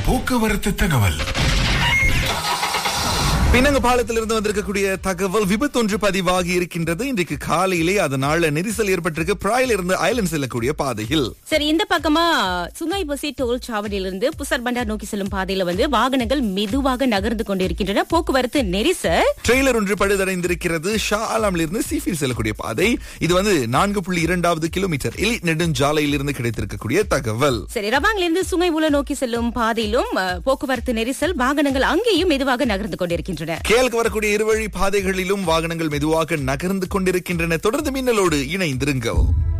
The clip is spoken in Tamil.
போக்குவரத்து தகவல் பின்னங்க பாலத்திலிருந்து வந்திருக்கக்கூடிய தகவல் விபத்து ஒன்று பதிவாகி இருக்கின்றது இன்றைக்கு காலையிலே அதனால நெரிசல் ஏற்பட்டிருக்கு பிராயில இருந்து ஐலண்ட் செல்லக்கூடிய பாதையில் சரி இந்த பக்கமா சுங்காய் பசி டோல் சாவடியிலிருந்து புசர் பண்டார் நோக்கி செல்லும் பாதையில வந்து வாகனங்கள் மெதுவாக நகர்ந்து கொண்டிருக்கின்றன போக்குவரத்து நெரிசல் ட்ரெய்லர் ஒன்று பழுதடைந்திருக்கிறது ஷா ஆலாமில் இருந்து சீஃபில் செல்லக்கூடிய பாதை இது வந்து நான்கு புள்ளி இரண்டாவது கிலோமீட்டர் எலி நெடுஞ்சாலையில் இருந்து கிடைத்திருக்கக்கூடிய தகவல் சரி ரவாங்ல இருந்து சுங்கை உல நோக்கி செல்லும் பாதையிலும் அஹ், போக்குவரத்து நெரிசல் வாகனங்கள் அங்கேயும் மெதுவாக நகர்ந்து கொண்டிருக்கின்றன கேலுக்கு வரக்கூடிய இருவழி பாதைகளிலும் வாகனங்கள் மெதுவாக நகர்ந்து கொண்டிருக்கின்றன தொடர்ந்து மின்னலோடு இணைந்திருங்கள்